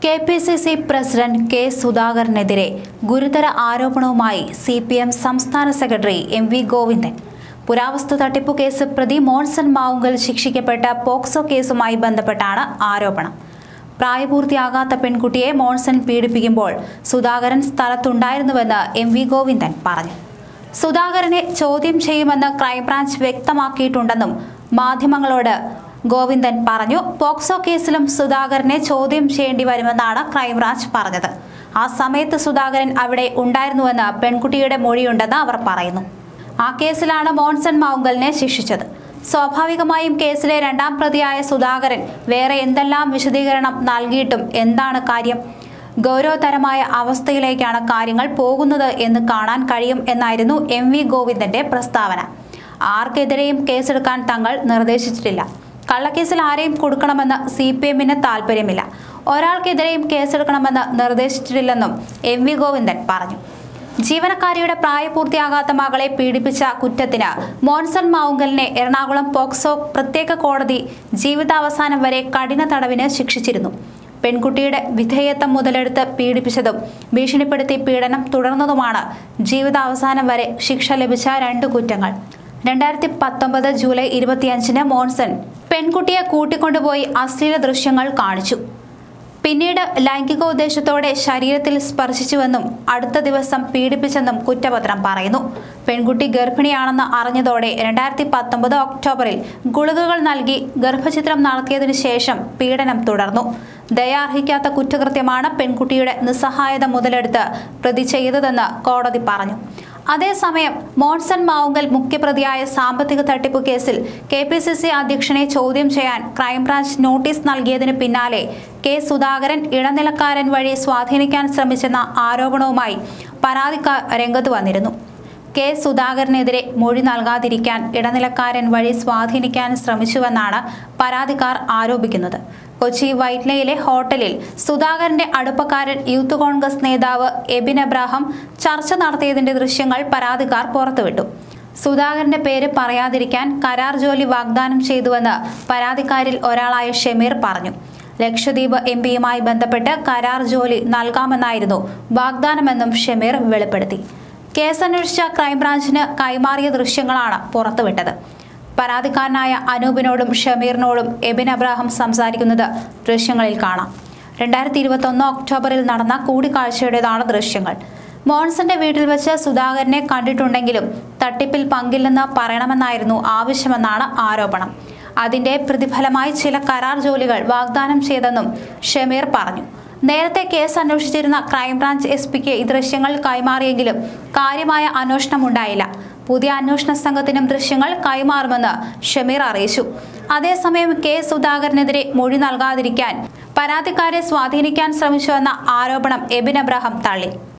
K P C C president K സുധാകരനെതിരെ ഗുരുതര ആരോപണവുമായി സി പി എം സംസ്ഥാന സെക്രട്ടറി എം വി ഗോവിന്ദൻ പുരാവസ്തു തട്ടിപ്പു കേസ് പ്രതി മോൺസൺ മാവുങ്കൽ ശിക്ഷിക്കപ്പെട്ട പോക്സോ കേസുമായി ബന്ധപ്പെട്ടാണ് ആരോപണം പ്രായപൂർത്തിയാകാത്ത പെൺകുട്ടിയെ മോൺസൺ പീഡിപ്പിക്കുമ്പോൾ സുധാകരൻ സ്ഥലത്തുണ്ടായിരുന്നുവെന്ന് എം വി ഗോവിന്ദൻ പറഞ്ഞു സുധാകരനെ ചോദ്യം ചെയ്യുമെന്ന് ക്രൈംബ്രാഞ്ച് വ്യക്തമാക്കിയിട്ടുണ്ടെന്നും മാധ്യമങ്ങളോട് ഗോവിന്ദൻ പറഞ്ഞു പോക്സോ കേസിലും സുധാകരനെ ചോദ്യം ചെയ്യേണ്ടി വരുമെന്നാണ് ക്രൈംബ്രാഞ്ച് പറഞ്ഞത് ആ സമയത്ത് സുധാകരൻ അവിടെ ഉണ്ടായിരുന്നുവെന്ന് പെൺകുട്ടിയുടെ മൊഴിയുണ്ടെന്ന് അവർ പറയുന്നു ആ കേസിലാണ് മോൺസൺ മൗങ്കലിനെ ശിക്ഷിച്ചത് സ്വാഭാവികമായും കേസിലെ രണ്ടാം പ്രതിയായ സുധാകരൻ വേറെ എന്തെല്ലാം വിശദീകരണം നൽകിയിട്ടും എന്താണ് കാര്യം ഗൗരവതരമായ അവസ്ഥയിലേക്കാണ് കാര്യങ്ങൾ പോകുന്നത് എന്ന് കാണാൻ കഴിയും എന്നായിരുന്നു എം വി ഗോവിന്ദന്റെ പ്രസ്താവന ആർക്കെതിരെയും കേസെടുക്കാൻ തങ്ങൾ നിർദ്ദേശിച്ചിട്ടില്ല കള്ളക്കേസിൽ ആരെയും കൊടുക്കണമെന്ന് സി പി എമ്മിന് താല്പര്യമില്ല ഒരാൾക്കെതിരെയും കേസെടുക്കണമെന്ന് നിർദ്ദേശിച്ചിട്ടില്ലെന്നും എം വി ഗോവിന്ദൻ പറഞ്ഞു ജീവനക്കാരിയുടെ പ്രായപൂർത്തിയാകാത്ത മകളെ പീഡിപ്പിച്ച കുറ്റത്തിന് മോൻസൺ മാവുങ്കലിനെ എറണാകുളം പോക്സോ പ്രത്യേക കോടതി ജീവിതാവസാനം വരെ കഠിന തടവിന് ശിക്ഷിച്ചിരുന്നു പെൺകുട്ടിയുടെ വിധേയത്വം മുതലെടുത്ത് പീഡിപ്പിച്ചതും ഭീഷണിപ്പെടുത്തി പീഡനം തുടർന്നതുമാണ് ജീവിതാവസാനം വരെ ശിക്ഷ ലഭിച്ച രണ്ട് കുറ്റങ്ങൾ രണ്ടായിരത്തി പത്തൊമ്പത് ജൂലൈ ഇരുപത്തിയഞ്ചിന് മോൺസൺ പെൺകുട്ടിയെ കൂട്ടിക്കൊണ്ടുപോയി അശ്ലീല ദൃശ്യങ്ങൾ കാണിച്ചു പിന്നീട് ലൈംഗികോദ്ദേശത്തോടെ ശരീരത്തിൽ സ്പർശിച്ചുവെന്നും അടുത്ത ദിവസം പീഡിപ്പിച്ചെന്നും കുറ്റപത്രം പറയുന്നു പെൺകുട്ടി ഗർഭിണിയാണെന്ന് അറിഞ്ഞതോടെ രണ്ടായിരത്തി പത്തൊമ്പത് ഒക്ടോബറിൽ ഗുളികകൾ നൽകി ഗർഭചിത്രം നടത്തിയതിനു ശേഷം പീഡനം തുടർന്നു ദയാർഹിക്കാത്ത കുറ്റകൃത്യമാണ് പെൺകുട്ടിയുടെ നിസ്സഹായത മുതലെടുത്ത് പ്രതി ചെയ്തതെന്ന് കോടതി പറഞ്ഞു അതേസമയം മോൺസൺ മാവുങ്കൽ മുഖ്യപ്രതിയായ സാമ്പത്തിക തട്ടിപ്പ് കേസിൽ കെ പി സി സി അധ്യക്ഷനെ ചോദ്യം ചെയ്യാൻ ക്രൈംബ്രാഞ്ച് നോട്ടീസ് നൽകിയതിന് പിന്നാലെ കെ സുധാകരൻ ഇടനിലക്കാരൻ വഴി സ്വാധീനിക്കാൻ ശ്രമിച്ചെന്ന ആരോപണവുമായി പരാതിക്കാർ രംഗത്ത് വന്നിരുന്നു കെ സുധാകരനെതിരെ മൊഴി നൽകാതിരിക്കാൻ ഇടനിലക്കാരൻ വഴി സ്വാധീനിക്കാൻ ശ്രമിച്ചുവെന്നാണ് പരാതിക്കാർ ആരോപിക്കുന്നത് കൊച്ചി വൈറ്റ്ലയിലെ ഹോട്ടലിൽ സുധാകരന്റെ അടുപ്പക്കാരൻ യൂത്ത് കോൺഗ്രസ് നേതാവ് എബിൻ എബ്രാഹാം ചർച്ച നടത്തിയതിന്റെ ദൃശ്യങ്ങൾ പരാതിക്കാർ പുറത്തുവിട്ടു സുധാകരന്റെ പേര് പറയാതിരിക്കാൻ കരാർ ജോലി വാഗ്ദാനം ചെയ്തുവെന്ന് പരാതിക്കാരിൽ ഒരാളായ ഷമീർ പറഞ്ഞു ലക്ഷദ്വീപ് എം പിയുമായി ബന്ധപ്പെട്ട് കരാർ ജോലി നൽകാമെന്നായിരുന്നു വാഗ്ദാനമെന്നും ഷമീർ വെളിപ്പെടുത്തി കേസന്വേഷിച്ച ക്രൈംബ്രാഞ്ചിന് കൈമാറിയ ദൃശ്യങ്ങളാണ് പുറത്തുവിട്ടത് പരാതിക്കാരനായ അനൂപിനോടും ഷമീറിനോടും എബിൻ അബ്രാഹം സംസാരിക്കുന്നത് ദൃശ്യങ്ങളിൽ കാണാം രണ്ടായിരത്തി ഇരുപത്തൊന്ന് ഒക്ടോബറിൽ നടന്ന കൂടിക്കാഴ്ചയുടേതാണ് ദൃശ്യങ്ങൾ മോൺസന്റെ വീട്ടിൽ വെച്ച് സുധാകരനെ കണ്ടിട്ടുണ്ടെങ്കിലും തട്ടിപ്പിൽ പങ്കില്ലെന്ന് പറയണമെന്നായിരുന്നു ആവശ്യമെന്നാണ് ആരോപണം അതിന്റെ പ്രതിഫലമായി ചില കരാർ ജോലികൾ വാഗ്ദാനം ചെയ്തെന്നും ഷമീർ പറഞ്ഞു നേരത്തെ കേസ് അന്വേഷിച്ചിരുന്ന ക്രൈംബ്രാഞ്ച് എസ് പിക്ക് ഈ ദൃശ്യങ്ങൾ കൈമാറിയെങ്കിലും കാര്യമായ അന്വേഷണമുണ്ടായില്ല പുതിയ അന്വേഷണ സംഘത്തിനും ദൃശ്യങ്ങൾ കൈമാറുമെന്ന് ഷമീർ അറിയിച്ചു അതേസമയം കെ സുധാകരനെതിരെ മൊഴി നൽകാതിരിക്കാൻ പരാതിക്കാരെ സ്വാധീനിക്കാൻ ശ്രമിച്ചുവെന്ന ആരോപണം എബിൻ അബ്രഹാം തള്ളി